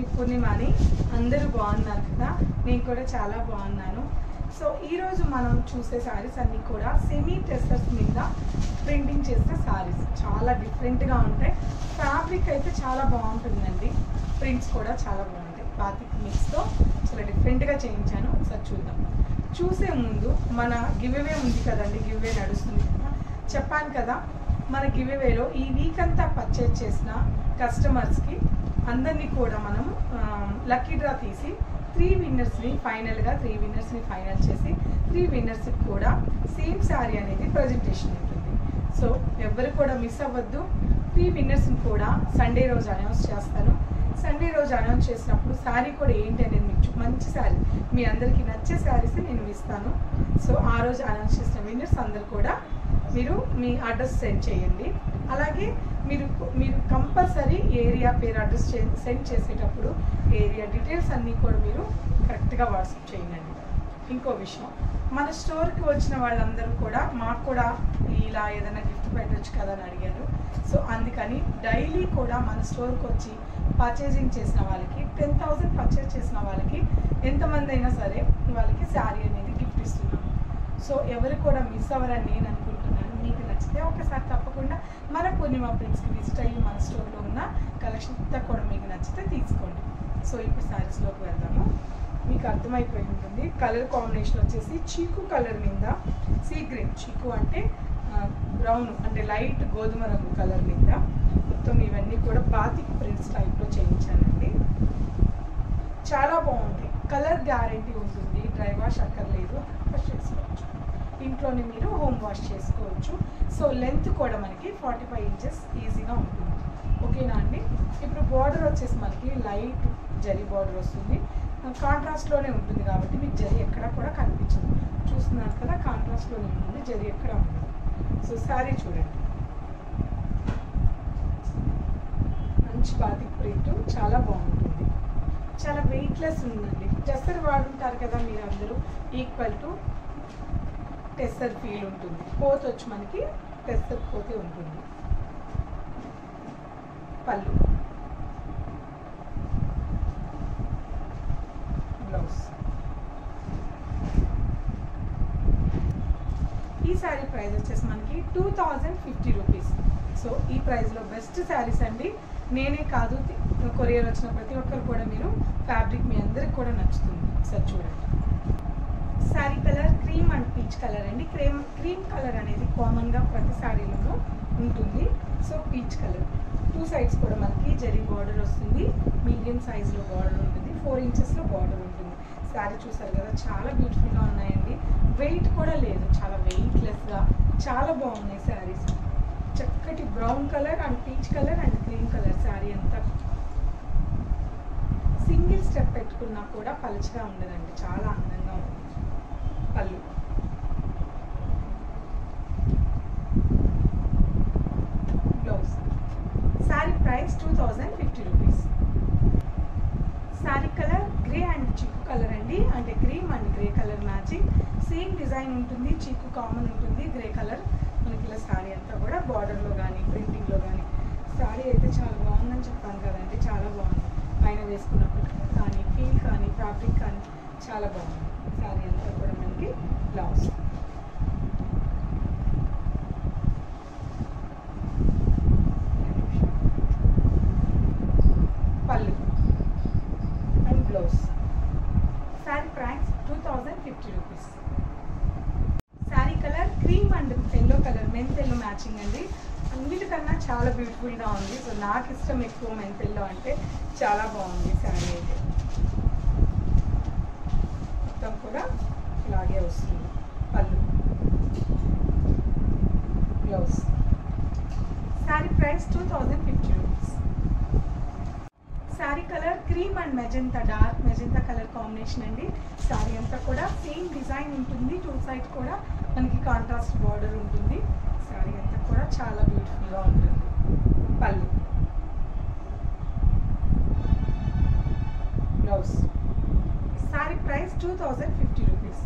మీ పూర్ణిమని అందరూ బాగున్నారు కదా నేను కూడా చాలా బాగున్నాను సో ఈరోజు మనం చూసే శారీస్ అన్నీ కూడా సెమీ టెస్టర్స్ మీద ప్రింటింగ్ చేసిన శారీస్ చాలా డిఫరెంట్గా ఉంటాయి ఫ్యాబ్రిక్ అయితే చాలా బాగుంటుందండి ప్రింట్స్ కూడా చాలా బాగుంటాయి బాతిక్ మిక్స్తో చాలా డిఫరెంట్గా చేయించాను ఒకసారి చూద్దాం చూసే ముందు మన గివ్వే ఉంది కదండి గివ్వే నడుస్తుంది కదా చెప్పాను కదా మన గివ్వేలో ఈ వీక్ అంతా పర్చేజ్ చేసిన కస్టమర్స్కి అందరినీ కూడా మనం లక్కీ డ్రా తీసి త్రీ విన్నర్స్ని ఫైనల్గా త్రీ విన్నర్స్ని ఫైనల్ చేసి త్రీ విన్నర్స్కి కూడా సేమ్ శారీ అనేది ప్రజెంటేషన్ ఉంటుంది సో ఎవరు కూడా మిస్ అవ్వద్దు త్రీ విన్నర్స్ని కూడా సండే రోజు అనౌన్స్ చేస్తాను సండే రోజు అనౌన్స్ చేసినప్పుడు శారీ కూడా ఏంటి అనేది మీకు చూ- మంచి శారీ మీ అందరికీ నచ్చే శారీస్ నేను ఇస్తాను సో ఆ రోజు అనౌన్స్ చేసిన విన్నర్స్ అందరు కూడా మీరు మీ అడ్రస్ సెండ్ చేయండి అలాగే మీరు మీరు కంపల్సరీ ఏరియా పేరు అడ్రస్ సెండ్ చేసేటప్పుడు ఏరియా డీటెయిల్స్ అన్నీ కూడా మీరు కరెక్ట్గా వాట్సాప్ చేయండి ఇంకో విషయం మన స్టోర్కి వచ్చిన వాళ్ళందరూ కూడా మాకు కూడా ఇలా ఏదైనా గిఫ్ట్ పెట్టొచ్చు కదా అని అడిగారు సో అందుకని డైలీ కూడా మన స్టోర్కి వచ్చి పర్చేసింగ్ చేసిన వాళ్ళకి టెన్ థౌసండ్ పర్చేస్ చేసిన వాళ్ళకి ఎంతమంది అయినా సరే వాళ్ళకి శారీ అనేది గిఫ్ట్ ఇస్తున్నాము సో ఎవరు కూడా మిస్ అవ్వరని నేను అనుకుంటున్నాను మీకు నచ్చితే ఒకసారి తప్పకుండా మన పూర్ణిమ ప్రింట్స్కి విజిట్ అయ్యి మన స్టోర్లో ఉన్న కలెక్షన్ అంతా కూడా మీకు నచ్చితే తీసుకోండి సో ఇప్పుడు శారీస్లోకి వెళ్దాము మీకు అర్థమైపోయి ఉంటుంది కలర్ కాంబినేషన్ వచ్చేసి చీకు కలర్ మీద సీ గ్రీన్ చీకు అంటే బ్రౌన్ అంటే లైట్ గోధుమ రంగు కలర్ మీద మొత్తం ఇవన్నీ కూడా బాతిక్ ప్రింట్స్ టైప్లో చేయించానండి చాలా బాగుంది కలర్ గ్యారంటీ ఉంటుంది డ్రై వాష్ అక్కర్లేదు వాష్ చేసుకోవచ్చు ఇంట్లోనే మీరు హోమ్ వాష్ చేసుకోవచ్చు సో లెంత్ కూడా మనకి ఫార్టీ ఫైవ్ ఇంచెస్ ఈజీగా ఉంటుంది ఓకేనా అండి ఇప్పుడు బార్డర్ వచ్చేసి మనకి లైట్ జరీ బార్డర్ వస్తుంది కాంట్రాస్ట్లోనే ఉంటుంది కాబట్టి మీకు జరీ ఎక్కడ కూడా కనిపించదు చూస్తున్నారు కదా కాంట్రాస్ట్లోనే ఉంటుంది జరీ ఎక్కడ ఉండదు సో శారీ చూడండి మంచి బాతిక్ ప్రింట్ చాలా బాగుంటుంది చాలా వెయిట్లెస్ ఉందండి టెస్సర్ వాడుంటారు కదా మీరు అందరూ ఈక్వల్ టు టెస్సర్ ఫీల్ ఉంటుంది పోత్ వచ్చి మనకి టెస్సర్ పోతే ఉంటుంది పళ్ళు బ్లౌజ్ ఈ శారీ ప్రైస్ వచ్చేసి మనకి two thousand fifty rupees so ఈ ప్రైస్లో బెస్ట్ శారీస్ అండి నేనే కాదు కొరియర్ వచ్చిన ప్రతి ఒక్కరు కూడా మీరు ఫ్యాబ్రిక్ మీ అందరికి కూడా నచ్చుతుంది ఒకసారి చూడండి sari colour cream and peach colour అండి క్రీమ్ క్రీమ్ కలర్ అనేది కామన్గా ప్రతి శారీలోనూ ఉంటుంది so peach colour two sides కూడా మనకి జరీ బార్డర్ వస్తుంది మీడియం సైజ్లో బార్డర్ ఉంటుంది ఫోర్ ఇంచెస్లో బార్డర్ ఉంటుంది శారీ చూసారు కదా చాలా బ్యూటిఫుల్గా ఉన్నాయండి వెయిట్ కూడా లేదు చాలా వెయిట్లెస్గా చాలా బాగున్నాయి శారీస్ చక్కటి brown colour and peach colour and cream colour sari అంతా సింగిల్ స్టెప్ పెట్టుకున్నా కూడా పలుచగా ఉండదండి చాలా అందంగా ఉంది pallu blouse sari price two thousand fifty rupees sari colour grey and chikoo colour అండి అంటే cream and grey colour matching same design ఉంటుంది చిక్కు కామన్ ఉంటుంది గ్రే కలర్ మనకి ఇలా శారీ అంతా కూడా బార్డర్లో కానీ ప్రింటింగ్లో కానీ శారీ అయితే చాలా బాగుందని చెప్పాను కదండి చాలా బాగుంది పైన వేసుకున్నప్పుడు కానీ ఫీల్ కానీ ఫ్యాబ్రిక్ కానీ చాలా బాగుంది శారీ అంతా కూడా మనకి blouse pallu and blouse sari price two thousand fifty rupees sari colour cream and yellow colour మెంత్ ఎల్లో మ్యాచింగ్ అండి అన్నిటికన్నా చాలా బ్యూటిఫుల్గా ఉంది సో నాకు ఇష్టం ఎక్కువ మెంత్ ఎల్లో అంటే చాలా బాగుంది శారీ అయితే మొత్తం కూడా ఇలాగే వస్తుంది pallu blouse sari price two thousand fifty rupees sari colour cream and magenta dark magenta colour combination అండి శారీ అంతా కూడా సేమ్ డిజైన్ ఉంటుంది టూ సైడ్ కూడా మనకి కాంట్రాస్ట్ బార్డర్ ఉంటుంది శారీ అంతా కూడా చాలా బ్యూటిఫుల్గా ఉంటుంది pallu blouse sari price two thousand fifty rupees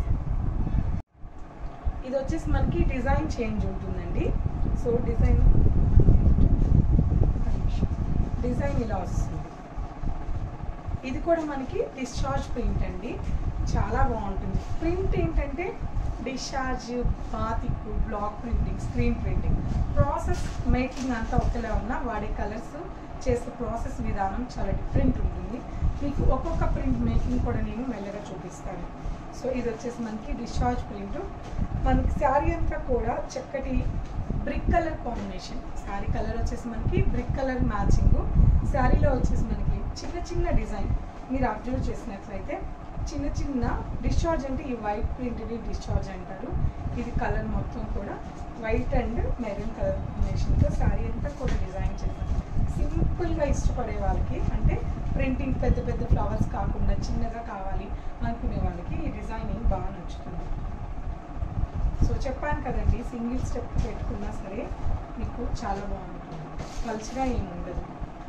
ఇది వచ్చేసి మనకి డిజైన్ చేంజ్ ఉంటుందండి సో డిజైన్ డిజైన్ ఇలా వస్తుంది ఇది కూడా మనకి డిశ్చార్జ్ ప్రింట్ అండి చాలా బాగుంటుంది ప్రింట్ ఏంటంటే discharge batik block printing screen printing process making అంతా ఒకేలా ఉన్నా వాడే కలర్స్ చేసే ప్రాసెస్ విధానం చాలా డిఫరెంట్ ఉంటుంది మీకు ఒక్కొక్క ప్రింట్ మేకింగ్ కూడా నేను మెల్లగా చూపిస్తాను సో ఇది వచ్చేసి మనకి డిశ్చార్జ్ ప్రింట్ మనకి శారీ అంతా కూడా చక్కటి brick colour combination sari colour వచ్చేసి మనకి బ్రిక్ కలర్ మ్యాచింగ్ శారీలో వచ్చేసి మనకి చిన్న చిన్న డిజైన్ మీరు అబ్జర్వ్ చేసినట్లయితే చిన్న చిన్న డిశ్చార్జ్ అంటే ఈ వైట్ ప్రింట్ని డిశ్చార్జ్ అంటారు ఇది కలర్ మొత్తం కూడా వైట్ అండ్ మెరూన్ కలర్ కాంబినేషన్తో శారీ అంతా కూడా డిజైన్ చేశాను సింపుల్గా ఇష్టపడే వాళ్ళకి అంటే ప్రింటింగ్ పెద్ద పెద్ద ఫ్లవర్స్ కాకుండా చిన్నగా కావాలి అనుకునే వాళ్ళకి ఈ డిజైనింగ్ బాగా నచ్చుతుంది సో చెప్పాను కదండి సింగిల్ స్టెప్ పెట్టుకున్నా సరే మీకు చాలా బాగుంటుంది పల్చగా ఏమి ఉండదు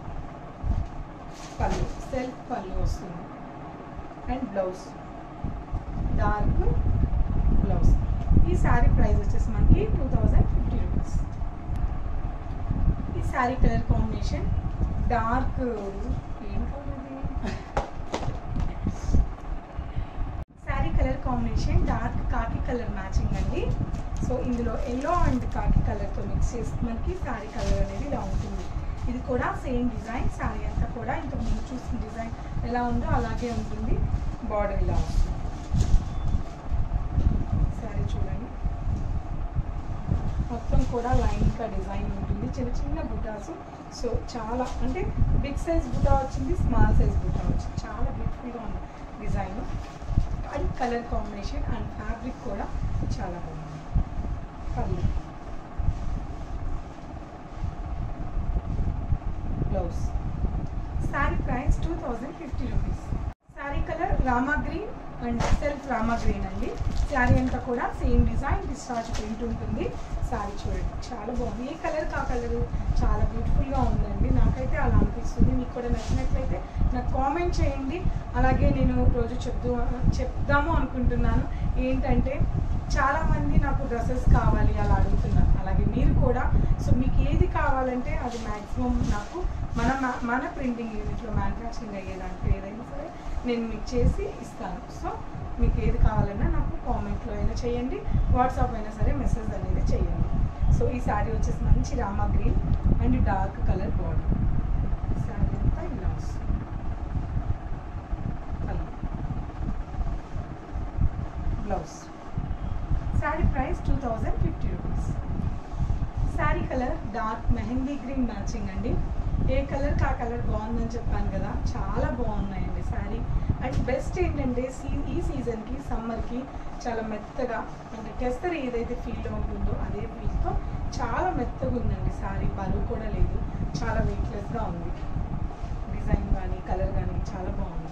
పళ్ళు సెల్ఫ్ పళ్ళు వస్తుంది అండ్ బ్లౌజ్ డార్క్ బ్లౌజ్ ఈ శారీ ప్రైస్ వచ్చేసి మనకి టూ థౌజండ్ ఫిఫ్టీ రూపీస్ ఈ శారీ కలర్ కాంబినేషన్ డార్క్ ఏం కలర్ ఇది sari colour combination dark khaki colour matching అండి సో ఇందులో ఎల్లో అండ్ కాకి కలర్తో మిక్స్ చేసి మనకి శారీ కలర్ అనేది ఇలా ఉంటుంది ఇది కూడా సేమ్ డిజైన్ శారీ అంతా కూడా ఇంతకు ముందు చూసిన డిజైన్ ఎలా ఉందో అలాగే ఉంటుంది బార్డర్ ఇలా వస్తుంది శారీ చూడండి మొత్తం కూడా లైన్గా డిజైన్ ఉంటుంది చిన్న చిన్న బుటాస్ సో చాలా అంటే బిగ్ సైజ్ బుటా వచ్చింది స్మాల్ సైజ్ బుటా వచ్చింది చాలా బ్యూటిఫుల్గా ఉంది design and colour combination and fabric కూడా చాలా బాగుంది pallu blouse sari price two thousand fifty rupees sari colour Rama green and self Rama green అండి శారీ అంతా కూడా సేమ్ డిజైన్ డిశ్చార్జ్ ప్రింట్ ఉంటుంది శారీ చూడండి చాలా బాగుంది ఏ కలర్ కా కలర్ చాలా బ్యూటిఫుల్గా ఉందండి నాకైతే అలా అనిపిస్తుంది మీకు కూడా నచ్చినట్లయితే నాకు కామెంట్ చేయండి అలాగే నేను రోజు చెప్దు చెప్దాము అనుకుంటున్నాను ఏంటంటే చాలామంది నాకు డ్రెస్సెస్ కావాలి అలా అడుగుతున్నారు అలాగే మీరు కూడా సో మీకు ఏది కావాలంటే అది మ్యాక్సిమం నాకు మన మా- మన ప్రింటింగ్ యూనిట్లో మ్యానుఫ్యాక్చరింగ్ అయ్యేదాంట్లో ఏదైనా సరే నేను మీకు చేసి ఇస్తాను సో మీకు ఏది కావాలన్నా నాకు కామెంట్లో అయినా చేయండి వాట్సాప్ అయినా సరే మెసేజ్ అనేది చేయండి సో ఈ శారీ వచ్చేసి మంచి Rama green and dark colour border sari అంతా ఇలా వస్తుంది pallu. Blouse sari price two thousand fifty rupees sari colour dark mehndi green matching అండి ఏ కలర్ ఆ కలర్ బాగుందని చెప్పాను కదా చాలా బాగున్నాయండి శారీ అండ్ బెస్ట్ ఏంటంటే సీ ఈ సీజన్కి సమ్మర్కి చాలా మెత్తగా అంటే టెస్టర్ ఏదైతే ఫీల్డ్ ఉంటుందో అదే ఫీల్తో చాలా మెత్తగా ఉందండి శారీ బరువు కూడా లేదు చాలా వెయిట్లెస్గా ఉంది డిజైన్ కానీ కలర్ కానీ చాలా బాగుంది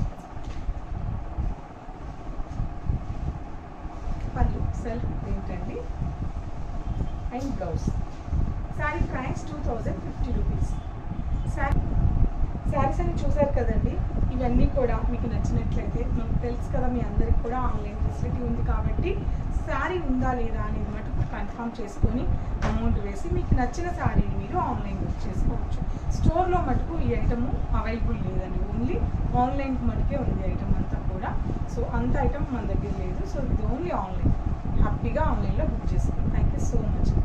పళ్ళు సెల్ఫ్ ప్రింట్ అండి and blouse sari price two thousand fifty rupees sari saris అని చూసారు కదండి ఇవన్నీ కూడా మీకు నచ్చినట్లయితే మనకు తెలుసు కదా మీ అందరికి కూడా ఆన్లైన్ ఫెసిలిటీ ఉంది కాబట్టి శారీ ఉందా లేదా అనేది మటుకు కన్ఫర్మ్ చేసుకొని అమౌంట్ వేసి మీకు నచ్చిన శారీని మీరు ఆన్లైన్ బుక్ చేసుకోవచ్చు స్టోర్లో మటుకు ఈ ఐటమ్ అవైలబుల్ లేదండి ఓన్లీ ఆన్లైన్ మటుకే ఉంది ఐటమ్ అంతా కూడా సో అంత ఐటమ్ మన దగ్గర లేదు సో ఇది ఓన్లీ ఆన్లైన్ హ్యాపీగా ఆన్లైన్లో బుక్ చేసుకోండి థ్యాంక్ యూ సో మచ్